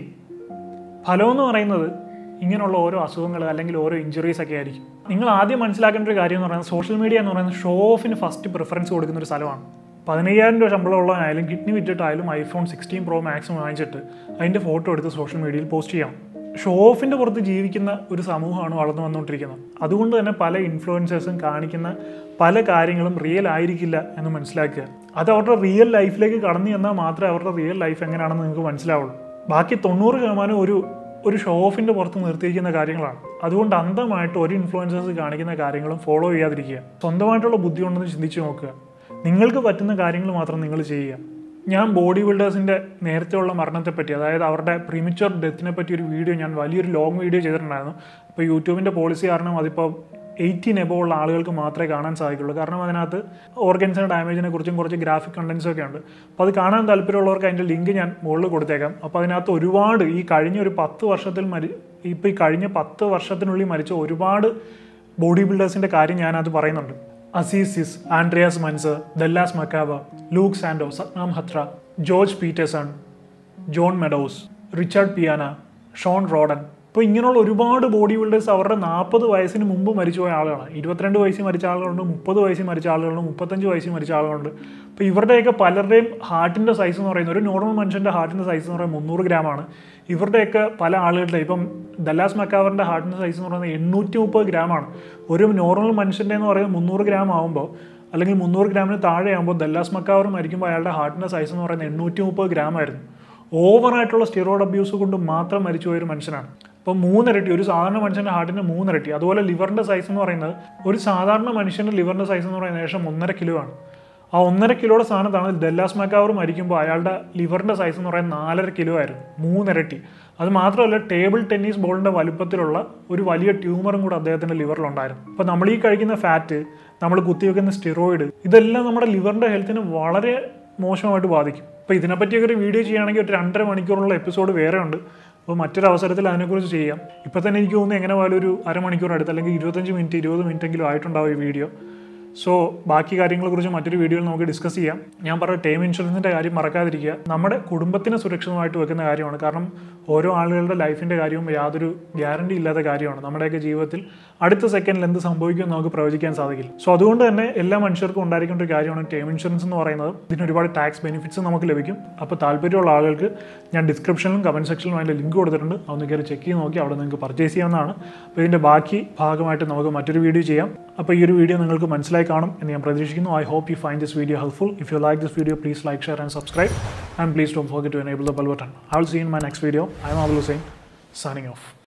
ഫലം എന്ന് പറയുന്നത് ഇങ്ങനെയുള്ള ഓരോ അസുഖങ്ങൾ അല്ലെങ്കിൽ ഓരോ ഇഞ്ചുറീസ് ഒക്കെ ആയിരിക്കും നിങ്ങൾ ആദ്യം മനസ്സിലാക്കേണ്ട ഒരു കാര്യം എന്ന് പറയുന്നത് സോഷ്യൽ മീഡിയ എന്ന് പറയുന്നത് ഷോ ഓഫിന് ഫസ്റ്റ് പ്രിഫറൻസ് കൊടുക്കുന്ന ഒരു സ്ഥലമാണ് പതിനയ്യായിരം രൂപ ശമ്പളമുള്ളവനായാലും കിഡ്നി വിറ്റിട്ടായാലും ഐഫോൺ സിക്സ്റ്റീൻ പ്രോ മാക്സ് വാങ്ങിച്ചിട്ട് അതിൻ്റെ ഫോട്ടോ എടുത്ത് സോഷ്യൽ മീഡിയയിൽ പോസ്റ്റ് ചെയ്യണം ഷോ ഓഫിൻ്റെ പുറത്ത് ജീവിക്കുന്ന ഒരു സമൂഹമാണ് വളർന്നു വന്നുകൊണ്ടിരിക്കുന്നത് അതുകൊണ്ട് തന്നെ പല ഇൻഫ്ലുവൻസേഴ്സും കാണിക്കുന്ന പല കാര്യങ്ങളും റിയൽ ആയിരിക്കില്ല എന്ന് മനസ്സിലാക്കുക അത് അവരുടെ റിയൽ ലൈഫിലേക്ക് കടന്നു ചെന്നാൽ മാത്രമേ അവരുടെ റിയൽ ലൈഫ് എങ്ങനെയാണെന്ന് നിങ്ങൾക്ക് മനസ്സിലാവുള്ളൂ ബാക്കി തൊണ്ണൂറ് ശതമാനം ഒരു ഒരു ഷോ ഓഫിൻ്റെ പുറത്ത് നിർത്തിയിരിക്കുന്ന കാര്യങ്ങളാണ് അതുകൊണ്ട് അന്ധമായിട്ട് ഒരു ഇൻഫ്ലുവൻസേഴ്സ് കാണിക്കുന്ന കാര്യങ്ങളും ഫോളോ ചെയ്യാതിരിക്കുക സ്വന്തമായിട്ടുള്ള ബുദ്ധി ഉണ്ടെന്ന് ചിന്തിച്ച് നോക്കുക നിങ്ങൾക്ക് പറ്റുന്ന കാര്യങ്ങൾ മാത്രം നിങ്ങൾ ചെയ്യുക ഞാൻ ബോഡി ബിൽഡേഴ്സിൻ്റെ നേരത്തെയുള്ള മരണത്തെപ്പറ്റി അതായത് അവരുടെ പ്രീമിച്ചർ ഡെത്തിനെ പറ്റി ഒരു വീഡിയോ ഞാൻ വലിയൊരു ലോങ് വീഡിയോ ചെയ്തിട്ടുണ്ടായിരുന്നു അപ്പോൾ യൂട്യൂബിൻ്റെ പോളിസി കാരണം അതിപ്പോൾ എയ്റ്റീൻ എബോ ഉള്ള ആളുകൾക്ക് മാത്രമേ കാണാൻ സാധിക്കുള്ളൂ കാരണം അതിനകത്ത് ഓർഗൻസിൻ്റെ ഡാമേജിനെ കുറിച്ചും കുറച്ച് ഗ്രാഫിക് കണ്ടൻസും ഒക്കെ ഉണ്ട് അപ്പോൾ അത് കാണാൻ താല്പര്യമുള്ളവർക്ക് അതിൻ്റെ ലിങ്ക് ഞാൻ മുകളിൽ കൊടുത്തേക്കാം അപ്പോൾ അതിനകത്ത് ഒരുപാട് ഈ കഴിഞ്ഞ ഒരു പത്ത് വർഷത്തിൽ മരി ഇപ്പോൾ ഈ കഴിഞ്ഞ പത്ത് വർഷത്തിനുള്ളിൽ മരിച്ച ഒരുപാട് ബോഡി ബിൽഡേഴ്സിൻ്റെ കാര്യം ഞാനത് പറയുന്നുണ്ട് അസീസിസ് Andreas Munzer Dallas McCarver Luke Sandoe Satnam ഹത്ര George Peterson John Meadows Richard Piana Shawn Rhoden ഇപ്പോൾ ഇങ്ങനെയുള്ള ഒരുപാട് ബോഡി ബിൽഡേഴ്സ് അവരുടെ നാൽപ്പത് വയസ്സിന് മുമ്പ് മരിച്ചുപോയ ആളുകളാണ് ഇരുപത്തിരണ്ട് വയസ്സിൽ മരിച്ച ആളുകളുണ്ട് മുപ്പത് വയസ്സിൽ മരിച്ച ആളുകളുണ്ട് മുപ്പത്തഞ്ച് വയസ്സിൽ മരിച്ച ആളുകളുണ്ട് അപ്പോൾ ഇവരുടെയൊക്കെ പലരുടെയും ഹാർട്ടിൻ്റെ സൈസ് എന്ന് പറയുന്നത് ഒരു നോർമൽ മനുഷ്യൻ്റെ ഹാർട്ടിൻ്റെ സൈസ് എന്ന് പറയുന്നത് മുന്നൂറ് ഗ്രാമാണ് ഇവരുടെയൊക്കെ പല ആളുകളുടെ ഇപ്പം ദല്ലാസ് മക്കാവറിൻ്റെ ഹാർട്ടിൻ്റെ സൈസ് എന്ന് പറയുന്നത് എണ്ണൂറ്റി മുപ്പത് ഗ്രാമാണ് ഒരു നോർമൽ മനുഷ്യൻ്റെ എന്ന് പറയുന്നത് മുന്നൂറ് ഗ്രാം ആകുമ്പോൾ അല്ലെങ്കിൽ മുന്നൂറ് ഗ്രാമിന് താഴെ ആകുമ്പോൾ ദല്ലാസ് മക്കാവർ മരിക്കുമ്പോൾ അയാളുടെ ഹാർട്ടിൻ്റെ സൈസ് എന്ന് പറയുന്നത് എണ്ണൂറ്റി മുപ്പത് ഗ്രാം ആയിരുന്നു ഓവറായിട്ടുള്ള സ്റ്റിറോയിഡ് അബ്യൂസ് കൊണ്ട് മാത്രം മരിച്ചു പോയൊരു മനുഷ്യനാണ് അപ്പോൾ മൂന്നിരട്ടി ഒരു സാധാരണ മനുഷ്യൻ്റെ ഹാർട്ടിൻ്റെ മൂന്നിരട്ടി അതുപോലെ ലിവറിൻ്റെ സൈസ് എന്ന് പറയുന്നത് ഒരു സാധാരണ മനുഷ്യൻ്റെ ലിവറിൻ്റെ സൈസ് എന്ന് പറയുന്നത് ഏകദേശം ഒന്നര കിലോ ആണ് ആ ഒന്നര കിലോയുടെ സ്ഥാനത്താണ് ദല്ലാസ് മക്കാവർ മരിക്കുമ്പോൾ അയാളുടെ ലിവറിൻ്റെ സൈസ് എന്ന് പറയുന്നത് നാലര കിലോ ആയിരുന്നു മൂന്നിരട്ടി അത് മാത്രമല്ല ടേബിൾ ടെന്നീസ് ബോളിൻ്റെ വലുപ്പത്തിലുള്ള ഒരു വലിയ ട്യൂമറും കൂടെ അദ്ദേഹത്തിൻ്റെ ലിവറിലുണ്ടായിരുന്നു അപ്പോൾ നമ്മൾ ഈ കഴിക്കുന്ന ഫാറ്റ് നമ്മൾ കുത്തിവെക്കുന്ന സ്റ്റിറോയിഡ് ഇതെല്ലാം നമ്മുടെ ലിവറിൻ്റെ ഹെൽത്തിന് വളരെ മോശമായിട്ട് ബാധിക്കും അപ്പോൾ ഇതിനെപ്പറ്റിയൊക്കെ ഒരു വീഡിയോ ചെയ്യുകയാണെങ്കിൽ ഒരു രണ്ടര മണിക്കൂറുള്ള എപ്പിസോഡ് വേറെ ഉണ്ട് അപ്പോൾ മറ്റൊരു അവസരത്തിൽ അതിനെക്കുറിച്ച് ചെയ്യാം ഇപ്പോൾ തന്നെ എനിക്ക് തോന്നുന്നു എങ്ങനെ പോയാലും ഒരു അരമണിക്കൂർ അടുത്ത് അല്ലെങ്കിൽ ഇരുപത്തഞ്ച് മിനിറ്റ് ഇരുപത് മിനിറ്റ് എങ്കിലും ആയിട്ടുണ്ടാവും ഈ വീഡിയോ സോ ബാക്കി കാര്യങ്ങളെക്കുറിച്ച് മറ്റൊരു വീഡിയോയിൽ നമുക്ക് ഡിസ്കസ് ചെയ്യാം ഞാൻ പറഞ്ഞ ടേം ഇൻഷുറൻസിൻ്റെ കാര്യം മറക്കാതിരിക്കുക നമ്മുടെ കുടുംബത്തിന് സുരക്ഷിതമായിട്ട് വെക്കുന്ന കാര്യമാണ് കാരണം ഓരോ ആളുകളുടെ ലൈഫിൻ്റെ കാര്യവും യാതൊരു ഗ്യാരണ്ടി ഇല്ലാത്ത കാര്യമാണ് നമ്മുടെയൊക്കെ ജീവിതത്തിൽ അടുത്ത സെക്കൻഡിൽ എന്ത് സംഭവിക്കുമെന്ന് നമുക്ക് പ്രവചിക്കാൻ സാധിക്കില്ല സോ അതുകൊണ്ട് തന്നെ എല്ലാ മനുഷ്യർക്കും ഉണ്ടായിരിക്കേണ്ട ഒരു കാര്യമാണ് ടേം ഇൻഷുറൻസ് എന്ന് പറയുന്നത് ഇതിന് ഒരുപാട് ടാക്സ് ബെനിഫിറ്റ്സ് നമുക്ക് ലഭിക്കും അപ്പോൾ താല്പര്യമുള്ള ആളുകൾക്ക് ഞാൻ ഡിസ്ക്രിപ്ഷനിലും കമൻറ്റ് സെക്ഷനിലും അതിൻ്റെ ലിങ്ക് കൊടുത്തിട്ടുണ്ട് അതൊന്ന് കയറി ചെക്ക് ചെയ്ത് നോക്കി അവിടെ നിങ്ങൾക്ക് പർച്ചേസ് ചെയ്യാവുന്നതാണ് അപ്പോൾ ഇതിൻ്റെ ബാക്കി ഭാഗമായിട്ട് നമുക്ക് മറ്റൊരു വീഡിയോ ചെയ്യാം അപ്പോൾ ഈ ഒരു വീഡിയോ നിങ്ങൾക്ക് മനസ്സിലായി കാണും എന്ന് ഞാൻ പ്രതീക്ഷിക്കുന്നു I hope you find this video helpful if you like this video please like share and subscribe and please don't forget to enable the bell button I will see in my next video I'm Abul Hussain signing off